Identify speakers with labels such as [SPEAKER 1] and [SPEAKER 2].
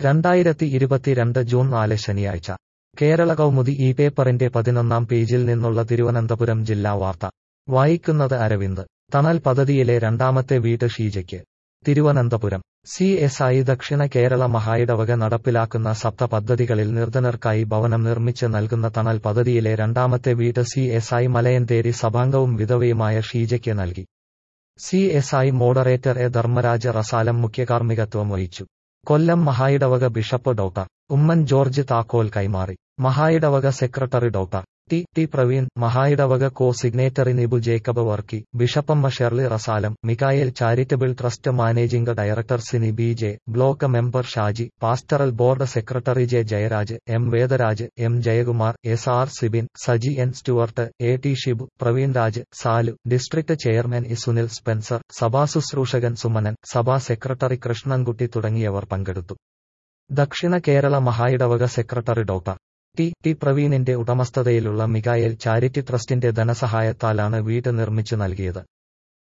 [SPEAKER 1] രണ്ടായിരത്തി ഇരുപത്തിരണ്ട് ജൂൺ നാല് ശനിയാഴ്ച കേരള കൗമുദി ഈ പേപ്പറിന്റെ പതിനൊന്നാം പേജിൽ നിന്നുള്ള തിരുവനന്തപുരം ജില്ലാ വാർത്ത വായിക്കുന്നത് അരവിന്ദ് തണൽ പദ്ധതിയിലെ രണ്ടാമത്തെ വീട് ഷീജയ്ക്ക് തിരുവനന്തപുരം സി എസ് ഐ ദക്ഷിണ കേരള മഹായിടവക നടപ്പിലാക്കുന്ന സപ്ത പദ്ധതികളിൽ നിർധനർക്കായി ഭവനം നിർമ്മിച്ച് നൽകുന്ന തണൽ പദ്ധതിയിലെ രണ്ടാമത്തെ വീട് സി എസ് ഐ മലയന്തേരി സഭാംഗവും വിധവയുമായ ഷീജയ്ക്ക് നൽകി C S I moderator A Dharmaraja Rasalam മുഖ്യകാർമ്മികത്വം വഹിച്ചു കൊല്ലം മഹായിടവക ബിഷപ്പ് ഡോക്ടർ ഉമ്മൻ ജോർജ് താക്കോൽ കൈമാറി മഹായിടവക secretary doctor T T Praveen മഹായിടവക co signatory Nibu Jacob Varkey ബിഷപ്പമ്മ Shirley Rasalam Mikayel charitable trust managing director Sini B J block member Shaji pastoral board secretary J Jayaraj M Vedaraj M Jayakumar S R Sibin Saji N Stuart A T Shibu Praveen Raj Salu district chairman E Sunil Spencer സഭാ ശുശ്രൂഷകൻ സുമനൻ സഭാ secretary Krishnankutty തുടങ്ങിയവർ പങ്കെടുത്തു ദക്ഷിണ കേരള മഹായിടവക secretary doctor T T പ്രവീണിന്റെ ഉടമസ്ഥതയിലുള്ള മികായേൽ ചാരിറ്റി ട്രസ്റ്റിന്റെ ധനസഹായത്താലാണ് വീട് നിർമ്മിച്ചു നൽകിയത്